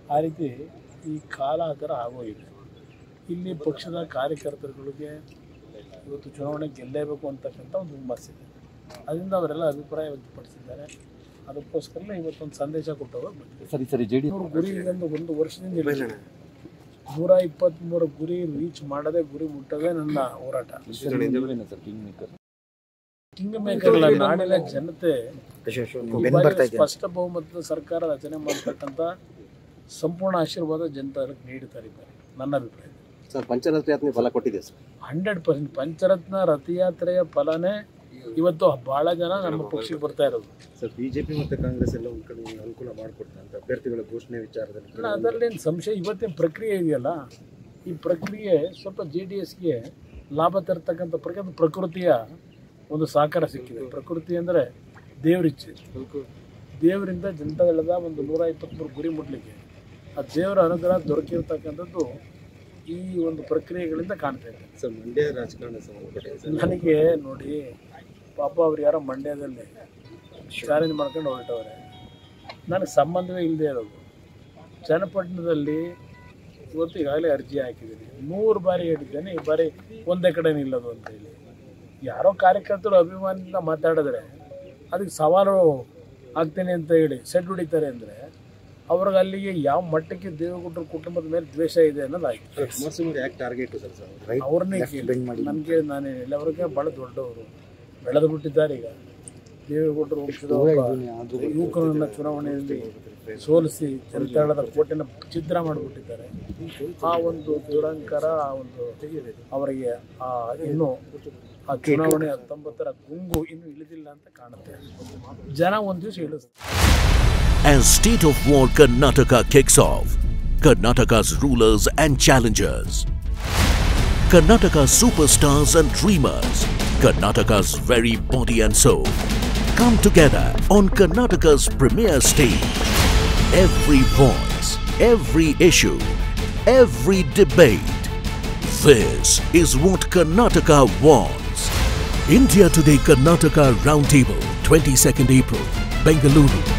ಆ ರೀತಿ ಈ ಕಾಲ ಆ ಥರ ಆಗೋಗಿದೆ ಇಲ್ಲಿ ಪಕ್ಷದ ಕಾರ್ಯಕರ್ತರುಗಳಿಗೆ ಇವತ್ತು ಚುನಾವಣೆ ಗೆಲ್ಲೇಬೇಕು ಅಂತಕ್ಕಂಥ ಒಂದು ಹುಮ್ಮಸ್ಸಿದೆ ಅದರಿಂದ ಅವರೆಲ್ಲ ಅಭಿಪ್ರಾಯ ವ್ಯಕ್ತಪಡಿಸಿದ್ದಾರೆ ಅದಕ್ಕೋಸ್ಕರನೇ ಇವತ್ತೊಂದು ಸಂದೇಶ ಕೊಟ್ಟವರು ಬಂದಿದೆ ಸರಿ ಸರಿ ಜೆ ಡಿ ನೂರು ಗುರಿ ಇದೊಂದು ಒಂದು ವರ್ಷದಿಂದ ಇದೆ. ನೂರ ಇಪ್ಪತ್ತ್ಮೂರು ಗುರಿ ರೀಚ್ ಮಾಡದೆ ಗುರಿ ಮುಟ್ಟದೆ ನನ್ನ ಹೋರಾಟ sir king maker king maker ನಾಡಿನ ಜನತೆ ಈ ಬಾರಿ ಸ್ಪಷ್ಟ ಬಹುಮತದ ಸರ್ಕಾರ ರಚನೆ ಮಾಡತಕ್ಕಂಥ ಸಂಪೂರ್ಣ ಆಶೀರ್ವಾದ ಜನತೆಗೆ ನೀಡ್ತಾ ಇದ್ದಾರೆ ನನ್ನ ಅಭಿಪ್ರಾಯ ಸರ್ ಪಂಚರತ್ನ ಯಾತ್ರೆ ಫಲ ಕೊಟ್ಟಿದೆ ಸರ್ ಹಂಡ್ರೆಡ್ ಪರ್ಸೆಂಟ್ ಪಂಚರತ್ನ ರಥಯಾತ್ರೆಯ ಫಲನೇ ಇವತ್ತು ಬಹಳ ಜನ ನಮ್ಮ ಪಕ್ಷಕ್ಕೆ ಬರ್ತಾ ಇರೋದು ಸರ್ ಬಿಜೆಪಿ ಮತ್ತು ಕಾಂಗ್ರೆಸ್ ಎಲ್ಲ ಒಂದು ಕಡೆ ಅನುಕೂಲ ಮಾಡಿಕೊಡ್ತಾರೆ ಅಂತ ಅಭ್ಯರ್ಥಿಗಳ ಘೋಷಣೆ ವಿಚಾರದಲ್ಲಿ ಅಲ್ಲ, ಅದರಲ್ಲೇನು ಸಂಶಯ ಇವತ್ತಿನ ಪ್ರಕ್ರಿಯೆ ಇದೆಯಲ್ಲ ಈ ಪ್ರಕ್ರಿಯೆ ಸ್ವಲ್ಪ ಜೆ ಡಿ ಎಸ್ಗೆ ಲಾಭ ತರ್ತಕ್ಕಂಥ ಪ್ರಕಾರ ಪ್ರಕೃತಿಯ ಒಂದು ಸಹಕಾರ ಸಿಕ್ಕಿದೆ ಪ್ರಕೃತಿ ಅಂದರೆ ದೇವರಿಚ್ಛೆ ದೇವರಿಂದ ಜನತಾದಳದ ಒಂದು ನೂರ ಇಪ್ಪತ್ತ್ಮೂರು ಗುರಿ ಮುಟ್ಲಿಕ್ಕೆ ಆ ದೇವರ ಅನುಗ್ರಹ ದೊರಕಿರ್ತಕ್ಕಂಥದ್ದು ಈ ಒಂದು ಪ್ರಕ್ರಿಯೆಗಳಿಂದ ಕಾಣ್ತಾ ಇದೆ ಸರ್ ಮಂಡ್ಯ ರಾಜಕಾರಣ ಸಂಬಂಧಪಟ್ಟಿದೆ ಸರ್ ನನಗೆ ನೋಡಿ ಪಾಪ ಅವ್ರು ಯಾರೋ ಮಂಡ್ಯದಲ್ಲಿ ಚಾಲೆಂಜ್ ಮಾಡ್ಕೊಂಡು ಹೊರಟವ್ರೆ ನನಗೆ ಸಂಬಂಧವೇ ಇಲ್ಲದೆ ಇರೋದು ಚನ್ನಪಟ್ಟಣದಲ್ಲಿ ಇವತ್ತು ಈಗಾಗಲೇ ಅರ್ಜಿ ಹಾಕಿದ್ದೀನಿ ನೂರು ಬಾರಿ ಹೇಳಿದ್ದೇನೆ ಈ ಬಾರಿ ಒಂದೇ ಕಡೆ ನಿಲ್ಲೋದು ಅಂತೇಳಿ ಯಾರೋ ಕಾರ್ಯಕರ್ತರು ಅಭಿಮಾನದಿಂದ ಮಾತಾಡಿದ್ರೆ ಅದಕ್ಕೆ ಸವಾಲು ಆಗ್ತೇನೆ ಅಂತ ಹೇಳಿ ಸೆಡ್ ಹೊಡಿತಾರೆ ಅಂದರೆ ಅವ್ರಿಗೆ ಅಲ್ಲಿಗೆ ಯಾವ ಮಟ್ಟಕ್ಕೆ ದೇವೇಗೌಡರ ಕುಟುಂಬದ ಮೇಲೆ ದ್ವೇಷ ಇದೆ ಅನ್ನೋದಾಯ್ತು ಕುಮಾರಸ್ವಾಮಿ ಯಾಕೆ ಟಾರ್ಗೆಟ್ ಸರ್ ಸರ್ ರೈಟ್ ಅವ್ರನ್ನೇ ಕೇಳಿ ನನಗೆ ನಾನೇನಿಲ್ಲ ಅವ್ರಿಗೆ ಭಾಳ ದೊಡ್ಡವರು ಬೆಳೆದು ಬಿಟ್ಟಿದ್ದಾರೆ ಈಗ ದೇವೇಗೌಡರು ವಂಶದ ಒಬ್ಬ ಯುವಕರನ್ನ ಚುನಾವಣೆಯಲ್ಲಿ ಸೋಲಿಸಿ ಜನತಾಳದ ಕೋಟೆನ ಛಿದ್ರ ಮಾಡಿಬಿಟ್ಟಿದ್ದಾರೆ ಆ ಒಂದು ದುರಂಕಾರ ಆ ಒಂದು ಅವರಿಗೆ ಆ ಇನ್ನು ಆ ಚುನಾವಣೆ ಹತ್ತೊಂಬತ್ತರ ಗುಂಗು ಇನ್ನು ಇಳಿದಿಲ್ಲ ಅಂತ ಕಾಣುತ್ತೆ ಜನ ಒಂದು ದಿವಸ ಇಳಿಸ್ತಾರೆ As State of War Karnataka kicks off, Karnataka's rulers and challengers, Karnataka's superstars and dreamers, Karnataka's very body and soul, come together on Karnataka's premier stage. Every voice, every issue, every debate. This is what Karnataka wants. India Today Karnataka Roundtable, 22nd April, Bengaluru.